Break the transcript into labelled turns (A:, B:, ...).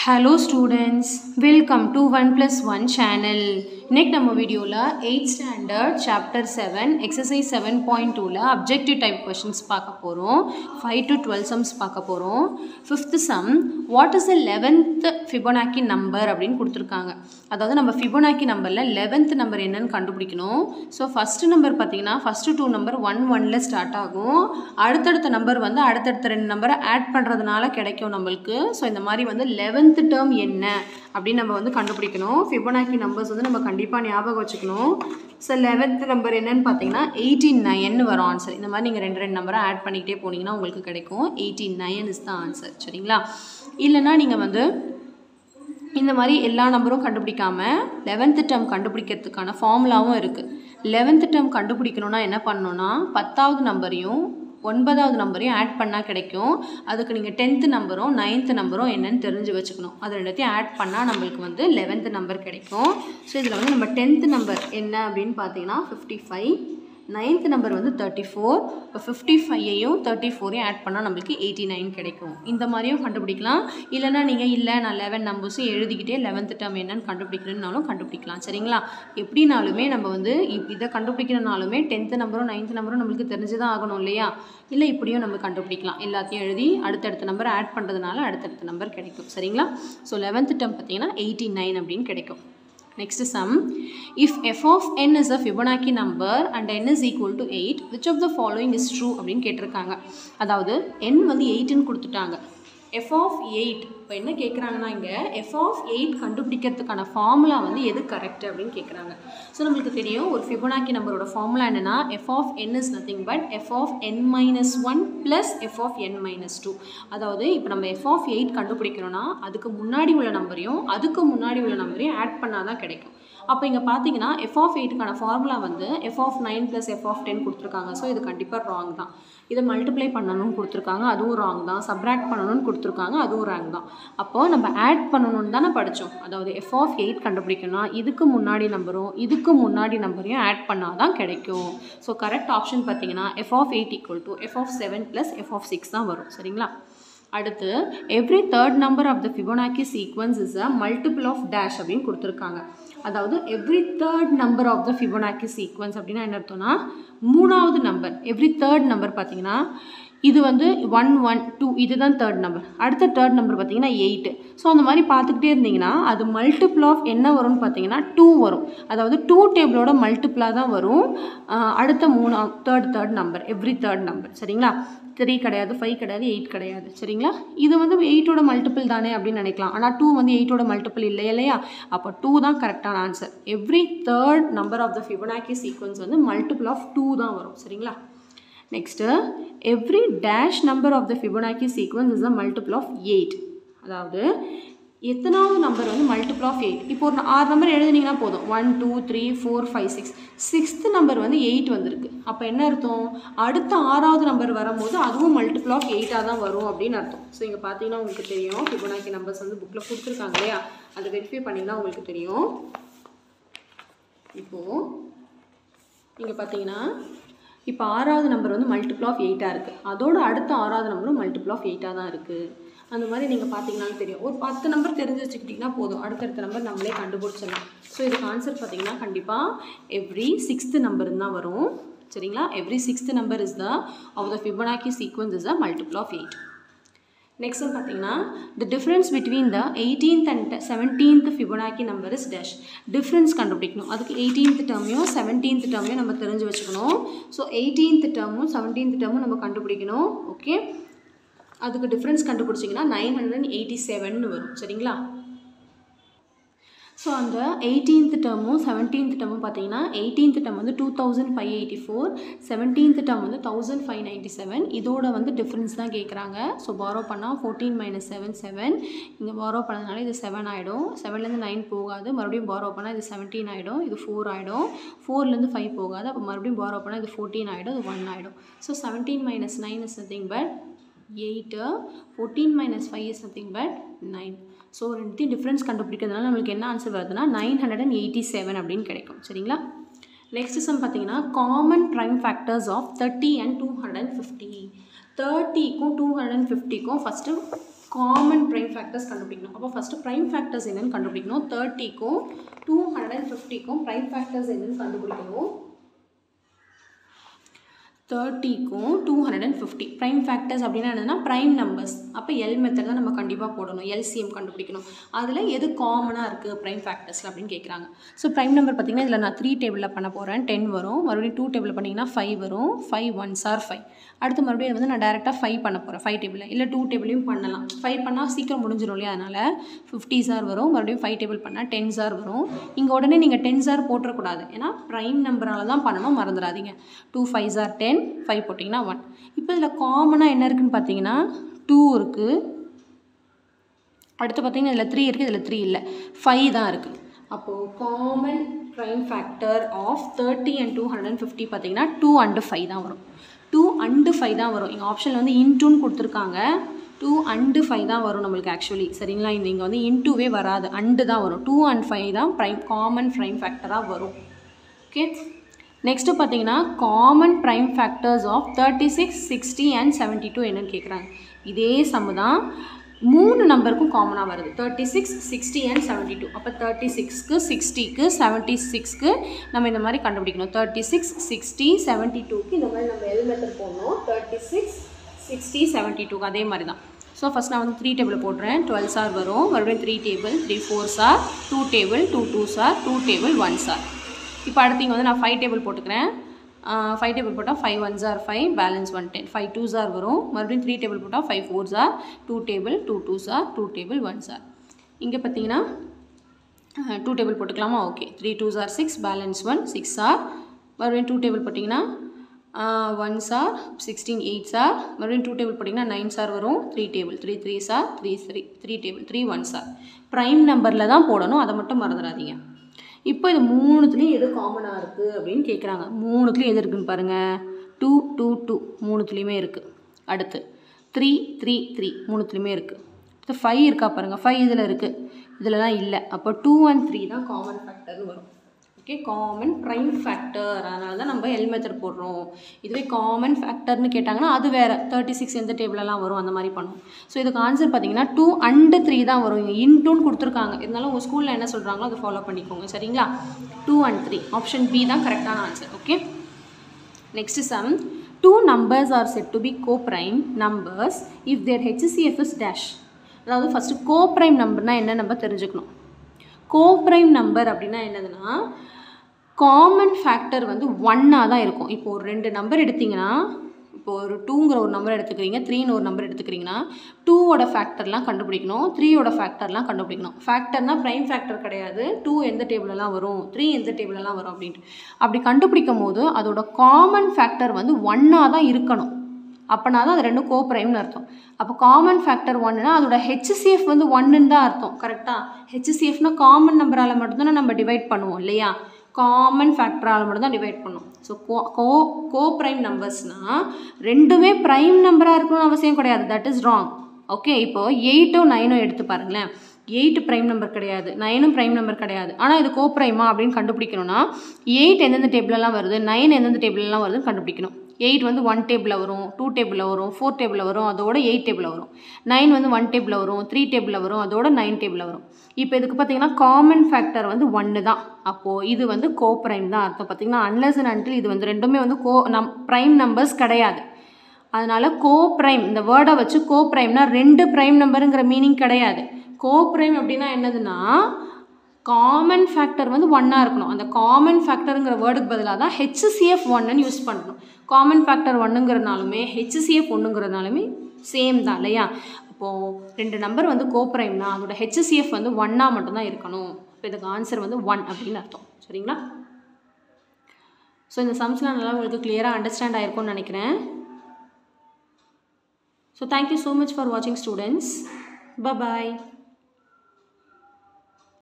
A: hello students welcome to one plus one channel இன்னைக்கு நம்ம வீடியோவில் eight standard chapter seven exercise seven point டூவில் objective type questions பார்க்க போகிறோம் ஃபைவ் டு டுவெல் சம்ஸ் பார்க்க போகிறோம் fifth sum what is the eleventh Fibonacci number அப்படின்னு கொடுத்துருக்காங்க அதாவது நம்ம ஃபிபோனாக்கி நம்பரில் லெவன்த் நம்பர் என்னன்னு கண்டுபிடிக்கணும் ஸோ ஃபஸ்ட்டு நம்பர் பார்த்தீங்கன்னா ஃபஸ்ட்டு டூ நம்பர் ஒன் ஒனில் ஸ்டார்ட் ஆகும் அடுத்தடுத்த நம்பர் வந்து அடுத்தடுத்த ரெண்டு நம்பரை ஆட் பண்ணுறதுனால கிடைக்கும் நம்மளுக்கு ஸோ இந்த மாதிரி வந்து லெவன்த் டேர்ம் என்ன அப்படின்னு நம்ம வந்து கண்டுபிடிக்கணும் ஃபிபோனாக்கி நம்பர்ஸ் வந்து நம்ம கண்டிப்பாக ஞாபகம் வச்சுக்கணும் ஸோ லெவன்த் நம்பர் என்னன்னு பார்த்தீங்கன்னா எயிட்டீன் நைன் வரும் ஆன்சர் இந்த மாதிரி நீங்கள் ரெண்டு ரெண்டு நம்பரை ஆட் பண்ணிக்கிட்டே போனீங்கன்னா உங்களுக்கு கிடைக்கும் எயிட்டீன் நைன் இஸ் தான் ஆன்சர் சரிங்களா இல்லைன்னா நீங்கள் வந்து இந்த மாதிரி எல்லா நம்பரும் கண்டுபிடிக்காம லெவன்த்து டேர்ம் கண்டுபிடிக்கிறதுக்கான ஃபார்முலாவும் இருக்குது லெவன்த்து டேர்ம் கண்டுபிடிக்கணும்னா என்ன பண்ணணும்னா பத்தாவது நம்பரையும் ஒன்பதாவது நம்பரையும் ஆட் பண்ணால் கிடைக்கும் அதுக்கு நீங்கள் டென்த்து நம்பரும் நைன்த்து நம்பரும் என்னன்னு தெரிஞ்சு வச்சுக்கணும் அது ரெண்டுத்தையும் ஆட் பண்ணால் நம்மளுக்கு வந்து லெவன்த்து நம்பர் கிடைக்கும் ஸோ இதில் வந்து நம்ம டென்த்து நம்பர் என்ன அப்படின்னு பார்த்தீங்கன்னா ஃபிஃப்டி ஃபைவ் நைன்த் நம்பர் வந்து தேர்ட்டி ஃபோர் இப்போ ஃபிஃப்டி ஃபைவையும் தேர்ட்டி ஃபோரையும் ஆட் பண்ணால் நம்மளுக்கு எயிட்டி நைன் கிடைக்கும் இந்த மாதிரியும் கண்டுபிடிக்கலாம் இல்லைனா நீங்கள் இல்லை நான் லெவன் நம்பர்ஸும் எழுதிக்கிட்டே லெவன்த் டேர்ம் என்னன்னு கண்டுபிடிக்கணுன்னாலும் கண்டுபிடிக்கலாம் சரிங்களா எப்படினாலுமே நம்ம வந்து இப் இதை கண்டுபிடிக்கணுனாலுமே டென்த்து நம்பரும் நைன்த் நம்பரும் நம்மளுக்கு தெரிஞ்சு தான் ஆகணும் இல்லையா இல்லை இப்படியும் நம்ம கண்டுபிடிக்கலாம் எல்லாத்தையும் எழுதி அடுத்தடுத்த நம்பர் ஆட் பண்ணுறதுனால அடுத்தடுத்த நம்பர் கிடைக்கும் சரிங்களா ஸோ லெவன்த் டேர்ம் பார்த்தீங்கன்னா எயிட்டி நைன் அப்படின்னு கிடைக்கும் Next sum, if f of n is a Fibonacci number and n is equal to 8, which of the following is true அப்படின்னு கேட்டிருக்காங்க அதாவது n வந்து 8ன்னு கொடுத்துட்டாங்க f of 8 இப்போ என்ன கேட்குறாங்கன்னா இங்கே f of 8 கண்டுபிடிக்கிறதுக்கான ஃபார்முலா வந்து எது கரெக்ட் அப்படின்னு கேட்குறாங்க ஸோ நம்மளுக்கு தெரியும் ஒரு ஃபிபோனாக்கி நம்பரோட ஃபார்முலா என்னென்னா f of n is nothing but f of n minus 1 plus f of n minus 2 அதாவது இப்போ நம்ம f of 8 கண்டுபிடிக்கணும்னா அதுக்கு முன்னாடி உள்ள நம்பரையும் அதுக்கு முன்னாடி உள்ள நம்பரையும் ஆட் பண்ணால் தான் கிடைக்கும் அப்போ இங்கே பார்த்தீங்கன்னா எஃப் ஆஃப் எயிட்டுக்கான ஃபார்முலா வந்து F of nine plus F of ten கொடுத்துருக்காங்க ஸோ இது கண்டிப்பாக ராங் தான் இதை மல்டிப்ளை பண்ணணும்னு கொடுத்துருக்காங்க அதுவும் ராங் தான் சப்ராக்ட் பண்ணணும்னு கொடுத்துருக்காங்க அதுவும் ராங் தான் அப்போ நம்ம ஆட் பண்ணணும்னு தானே படித்தோம் அதாவது எஃப் ஆஃப் எயிட் கண்டுபிடிக்கணும்னா இதுக்கு முன்னாடி நம்பரும் இதுக்கு முன்னாடி நம்பரையும் ஆட் பண்ணால் தான் கிடைக்கும் ஸோ கரெக்ட் ஆப்ஷன் பார்த்தீங்கன்னா F of eight equal to F of seven plus F of six தான் வரும் சரிங்களா அடுத்து every third number of the Fibonacci sequence is a multiple of dash அப்படின்னு கொடுத்துருக்காங்க அதாவது every third number of the Fibonacci sequence அப்படின்னா என்ன அர்த்தம்னா மூணாவது நம்பர் எவ்ரி தேர்ட் நம்பர் பார்த்தீங்கன்னா இது வந்து ஒன் ஒன் டூ இதுதான் தேர்ட் நம்பர் அடுத்த தேர்ட் நம்பர் பார்த்தீங்கன்னா எயிட்டு ஸோ அந்த மாதிரி பார்த்துக்கிட்டே இருந்தீங்கன்னா அது மல்டிபிள் ஆஃப் என்ன வரும்னு பார்த்தீங்கன்னா டூ வரும் அதாவது டூ டேபிளோட மல்டிபிளாக தான் வரும் அடுத்த மூணு third third number every third number சரிங்களா த்ரீ கிடையாது ஃபைவ் கிடையாது எயிட் கிடையாது சரிங்களா இது வந்து எயிட்டோட மல்டிபிள் தானே அப்படின்னு நினைக்கலாம் ஆனால் டூ வந்து எயிட்டோட மல்டிபிள் இல்லை இல்லையா அப்போ டூ தான் கரெக்டான answer every third number of the Fibonacci sequence வந்து மல்டிபிள் ஆஃப் டூ தான் வரும் சரிங்களா next every dash number of the Fibonacci sequence is a multiple of eight அதாவது எத்தனாவது நம்பர் வந்து மல்டிபிள் ஆஃப் எயிட் இப்போ ஒரு ஆறு நம்பர் எழுதுனீங்கன்னா போதும் one two three four five six sixth number வந்து எயிட் வந்திருக்கு அப்போ என்ன அர்த்தம் அடுத்த ஆறாவது நம்பர் வரும்போது அதுவும் மல்டிபிள் ஆஃப் எயிட்டாக தான் வரும் அப்படின்னு அர்த்தம் ஸோ இங்கே பார்த்தீங்கன்னா உங்களுக்கு தெரியும் ஃபிபோனாக்கி நம்பர்ஸ் வந்து புக்கில் கொடுத்துருக்காங்க இல்லையா அதை வெரிஃபை பண்ணிங்கன்னா உங்களுக்கு தெரியும் இப்போது இங்கே பார்த்தீங்கன்னா இப்போ ஆறாவது நம்பர் வந்து மல்டிபிள் ஆஃப் எயிட்டாக இருக்குது அதோட அடுத்த ஆறாவது நம்பரும் மல்டிபிள் ஆஃப் எயிட்டாக தான் இருக்குது அந்த மாதிரி நீங்கள் பார்த்தீங்கன்னாலும் தெரியும் ஒரு பத்து நம்பர் தெரிஞ்சு வச்சுக்கிட்டிங்கன்னா போதும் அடுத்தடுத்த நம்பர் நம்மளே கண்டுபிடிச்சிடலாம் ஸோ இதுக்கு ஆன்சர் பார்த்தீங்கன்னா கண்டிப்பாக எவ்ரி சிக்ஸ்த்து நம்பர் தான் வரும் சரிங்களா every sixth number is the of the Fibonacci sequence is the multiple of eight next வந்து பார்த்தீங்கன்னா the difference between the eighteenth and seventeenth Fibonacci number is dash difference கண்டுபிடிக்கணும் அதுக்கு eighteenth டேர்மையும் seventeenth டேர்மையும் நம்ம தெரிஞ்சு வச்சுக்கணும் ஸோ எயிட்டீன்த் டேர்மும் செவன்டீன்த் டேர்மும் நம்ம கண்டுபிடிக்கணும் ஓகே அதுக்கு டிஃப்ரென்ஸ் கண்டுபிடிச்சிங்கன்னா நைன் ஹண்ட்ரட் எயிட்டி செவன் வரும் சரிங்களா ஸோ அந்த எயிட்டீன்த் டேர்மும் செவன்டீன்த் டேர்மும் பார்த்தீங்கன்னா எயிட்டீன்த் டேர்ம் வந்து two thousand five eighty four seventeenth term வந்து தௌசண்ட் ஃபைவ் நைன்ட்டி செவன் இதோட வந்து டிஃப்ரென்ஸ் தான் கேட்குறாங்க ஸோ பாரோ பண்ணால் ஃபோர்டீன் மைனஸ் செவன் செவன் இங்கே பாரோ பண்ணதுனால இது செவன் ஆகிடும் செவன்லேருந்து நைன் போகாது மறுபடியும் பாரோ பண்ணால் இது செவன்டீன் ஆகிடும் இது ஃபோர் ஆகிடும் ஃபோர்லேருந்து ஃபைவ் போகாது அப்போ மறுபடியும் பாரோ பண்ணால் இது ஃபோர்டீன் ஆகிடும் இது ஒன் ஆகிடும் so seventeen minus nine is nothing but eight fourteen minus five is nothing but nine so ரெண்டுத்தையும் டிஃப்ரென்ஸ் கண்டுபிடிக்கிறதுனால நம்மளுக்கு என்ன ஆன்சர் வருதுன்னா nine hundred and eighty seven அப்படின்னு கிடைக்கும் சரிங்களா நெக்ஸ்ட் சம் பார்த்தீங்கன்னா common prime factors of thirty and two hundred and fifty தேர்ட்டிக்கும் டூ ஹண்ட்ரட் அண்ட் ஃபிஃப்டிக்கும் ஃபஸ்ட்டு காமன் ப்ரைம் ஃபேக்டர்ஸ் கண்டுபிடிக்கணும் அப்போ ஃபஸ்ட்டு ப்ரைம் ஃபேக்டர்ஸ் என்னன்னு கண்டுபிடிக்கணும் தேர்ட்டிக்கும் டூ ஹண்ட்ரட் அண்ட் ஃபிஃப்டிக்கும் ப்ரைம் ஃபேக்டர்ஸ் என்னன்னு கண்டுபிடிக்கணும் தேர்ட்டிக்கும் two hundred and fifty prime factors அப்படின்னா என்னன்னா ப்ரைம் நம்பர்ஸ் அப்போ எல் மெத்தட் தான் நம்ம கண்டிப்பாக போடணும் எல்சிஎம் கண்டுபிடிக்கணும் அதில் எது காமனாக இருக்குது ப்ரைம் ஃபேக்டர்ஸில் அப்படின்னு கேட்குறாங்க ஸோ ப்ரைம் நம்பர் பார்த்தீங்கன்னா இதில் நான் த்ரீ டேபிளில் பண்ண போகிறேன் டென் வரும் மறுபடியும் டூ டேபிள் பண்ணிங்கன்னா ஃபைவ் வரும் ஃபைவ் ஒன் சார் ஃபைவ் அடுத்து மறுபடியும் வந்து நான் டேரெக்டாக ஃபைவ் பண்ண போகிறேன் ஃபைவ் டேபிளில் இல்லை டூ டேபிளையும் பண்ணலாம் ஃபைவ் பண்ணால் சீக்கிரம் முடிஞ்சிடும் இல்லையா அதனால் ஃபிஃப்டி சார் வரும் மறுபடியும் ஃபைவ் டேபிள் பண்ணால் டென் சார் வரும் இங்கே உடனே நீங்கள் டென் சார் போட்டுறக்கூடாது ஏன்னா ப்ரைம் நம்பரால் தான் பண்ணணும் மறந்துடாதீங்க two five sir ten five போட்டிங்கன்னா ஒன் இப்போ இதில் காமனாக என்ன இருக்குதுன்னு பார்த்தீங்கன்னா டூ இருக்குது அடுத்து பார்த்தீங்கன்னா இதில் த்ரீ இருக்குது இதில் த்ரீ இல்லை ஃபைவ் தான் இருக்குது அப்போது common prime factor of thirty and two hundred and fifty பார்த்தீங்கன்னா டூ அண்டு ஃபைவ் தான் வரும் டூ அண்டு ஃபைவ் தான் வரும் எங்கள் ஆப்ஷனில் வந்து இன்டூன்னு கொடுத்துருக்காங்க டூ அண்டு ஃபைவ் தான் வரும் நம்மளுக்கு ஆக்சுவலி சரிங்களா இந்த இங்கே வந்து இன்டூவே வராது அண்டு தான் வரும் டூ அண்ட் ஃபைவ் தான் ப்ரைம் காமன் ப்ரைம் ஃபேக்டராக வரும் ஓகே நெக்ஸ்ட்டு பார்த்தீங்கன்னா common prime factors of thirty six sixty and seventy two என்னன்னு கேட்குறாங்க இதே சம்மு தான் மூணு நம்பருக்கும் காமனாக வருது thirty six sixty and seventy two அப்போ தேர்ட்டி சிக்ஸ்க்கு சிக்ஸ்டிக்கு செவன்ட்டி சிக்ஸ்க்கு நம்ம இந்த மாதிரி கண்டுபிடிக்கணும் தேர்ட்டி சிக்ஸ் சிக்ஸ்டி செவன்ட்டி டூக்கு இந்த மாதிரி நம்ம எல் மெத்தட் போடணும் தேர்ட்டி சிக்ஸ் சிக்ஸ்டி செவன்ட்டி டூக்கு அதே மாதிரி தான் ஸோ ஃபஸ்ட் நான் வந்து த்ரீ டேபிள் போடுறேன் டுவெல் சார் வரும் மறுபடியும் three table three four sir two table two two sir two table one sir இப்போ அடுத்து இங்கே வந்து நான் ஃபைவ் டேபிள் போட்டுக்கிறேன் ஃபைவ் டேபிள் போட்டால் five one sir five balance one ten five two sir வரும் மறுபடியும் த்ரீ டேபிள் போட்டால் five four sir two table two two sir two table one sir இங்கே பார்த்தீங்கன்னா டூ டேபிள் போட்டுக்கலாமா okay three two sir six balance one six ஆர் மறுபடியும் two table போட்டிங்கன்னா one sir sixteen eight sir மறுபடியும் two table போட்டிங்கன்னா nine sir வரும் three table three three sir three three three table three one sir prime நம்பரில் தான் போடணும் அதை மட்டும் மறந்துடாதீங்க இப்போ இது மூணுத்துலேயும் எது காமனாக இருக்குது அப்படின்னு கேட்குறாங்க மூணுத்துலேயும் எது இருக்குன்னு பாருங்கள் டூ டூ டூ மூணுத்துலேயுமே இருக்குது அடுத்து த்ரீ த்ரீ த்ரீ மூணுத்துலேயுமே இருக்குது அடுத்து ஃபைவ் இருக்கா பாருங்கள் ஃபைவ் இதில் இருக்குது இதிலலாம் இல்லை அப்போ டூ அண்ட் த்ரீ தான் காமன் ஃபேக்டர்னு வரும் ஓகே காமன் ப்ரைம் ஃபேக்டர் அதனால தான் நம்ம எல் மெத்தட் போடுறோம் இதுவே காமன் ஃபேக்டர்னு கேட்டாங்கன்னா அது வேறு தேர்ட்டி சிக்ஸ் எந்த டேபிளெல்லாம் வரும் அந்த மாதிரி பண்ணும் ஸோ இதுக்கு ஆன்சர் பார்த்தீங்கன்னா டூ அண்டு த்ரீ தான் வரும் இங்கே இன்டூன்னு கொடுத்துருக்காங்க இருந்தாலும் உங்கள் ஸ்கூலில் என்ன சொல்கிறாங்களோ அதை ஃபாலோ பண்ணிக்கோங்க சரிங்களா two and three option B தான் கரெக்டான answer okay next sum two numbers are set to be co prime numbers if their HCF is dash அதாவது ஃபஸ்ட்டு கோ ப்ரைம் நம்பர்னால் என்ன நம்ம தெரிஞ்சுக்கணும் கோ ப்ரைம் நம்பர் அப்படின்னா என்னதுன்னா காமன் ஃபேக்டர் வந்து ஒன்னாக தான் இருக்கும் இப்போ ஒரு ரெண்டு நம்பர் எடுத்திங்கன்னா இப்போ ஒரு டூங்கிற ஒரு நம்பர் எடுத்துக்கிறீங்க த்ரீன்னு ஒரு நம்பர் எடுத்துக்கிறீங்கன்னா டூவோட ஃபேக்டர்லாம் கண்டுபிடிக்கணும் த்ரீயோட ஃபேக்டர்லாம் கண்டுபிடிக்கணும் ஃபேக்டர்னா ப்ரைம் ஃபேக்டர் கிடையாது டூ எந்த டேபிளெலாம் வரும் த்ரீ எந்த டேபிளெலாம் வரும் அப்படின்ட்டு அப்படி கண்டுபிடிக்கும் போது அதோட காமன் ஃபேக்டர் வந்து ஒன்னாக தான் இருக்கணும் அப்போனா தான் அது ரெண்டும் கோ ப்ரைம்னு அர்த்தம் அப்போ காமன் ஃபேக்டர் ஒன்னுனா அதோட ஹெச்சிசிஎஃப் வந்து ஒன்றுன்னு தான் அர்த்தம் கரெக்டாக ஹெச்சிசிஎஃப்னா காமன் நம்பரால் மட்டும்தானே நம்ம டிவைட் பண்ணுவோம் இல்லையா காமன் ஃபேக்டரால் மட்டும் தான் டிவைட் பண்ணும் ஸோ கோ கோ கோ ப்ரைம் நம்பர்ஸ்னால் ரெண்டுமே ப்ரைம் நம்பராக இருக்கணும்னு அவசியம் கிடையாது தட் இஸ் ராங் ஓகே இப்போ எயிட்டும் நைனும் எடுத்து பாருங்களேன் எயிட் ப்ரைம் நம்பர் கிடையாது நைனும் ப்ரைம் நம்பர் கிடையாது ஆனால் இது கோ ப்ரைமா அப்படின்னு கண்டுபிடிக்கணும்னா எயிட் எந்தெந்த டேபிளெல்லாம் வருது நைன் எந்தெந்த டேபிளெல்லாம் வருதுன்னு கண்டுபிடிக்கணும் எயிட் வந்து ஒன் டேபிளில் வரும் டூ டேபிளில் வரும் ஃபோர் டேபிளில் வரும் அதோட எயிட் டேபிளில் வரும் நைன் வந்து ஒன் டேபிளில் வரும் த்ரீ டேபிளில் வரும் அதோட நைன் டேபிளில் வரும் இப்போ இதுக்கு பார்த்தீங்கன்னா காமன் ஃபேக்டர் வந்து ஒன்று தான் அப்போது இது வந்து கோ ப்ரைம் தான் அர்த்தம் பார்த்தீங்கன்னா அன்லஸ் அண்ட் அன்டில் இது வந்து ரெண்டுமே வந்து கோ நம் ப்ரைம் நம்பர்ஸ் கிடையாது அதனால் கோ ப்ரைம் இந்த வேர்டை வச்சு கோ ப்ரைம்னா ரெண்டு ப்ரைம் நம்பருங்கிற மீனிங் கிடையாது கோ ப்ரைம் அப்படின்னா என்னதுன்னா காமன் ஃபேக்டர் வந்து ஒன்னாக இருக்கணும் அந்த காமன் ஃபேக்டருங்கிற வேர்டுக்கு பதிலாக தான் ஹெச்சிசிஎஃப் ஒன்னுன்னு யூஸ் பண்ணணும் காமன் ஃபேக்டர் ஒன்றுங்கிறனாலுமே ஹெச்சிசிஎஃப் ஒன்றுங்கிறனாலுமே சேம் தான் இல்லையா அப்போது ரெண்டு நம்பர் வந்து கோப்ரைம்னா அதோட ஹெச்சிசிஎஃப் வந்து ஒன்னாக மட்டும்தான் இருக்கணும் இப்போ இதுக்கு ஆன்சர் வந்து ஒன் அப்படின்னு அர்த்தம் சரிங்களா ஸோ இந்த சம்ஸ்லாம் நல்லா உங்களுக்கு கிளியராக அண்டர்ஸ்டாண்ட் ஆயிருக்கும்னு நினைக்கிறேன் so thank you so much for வாட்சிங் ஸ்டூடெண்ட்ஸ் பபாய்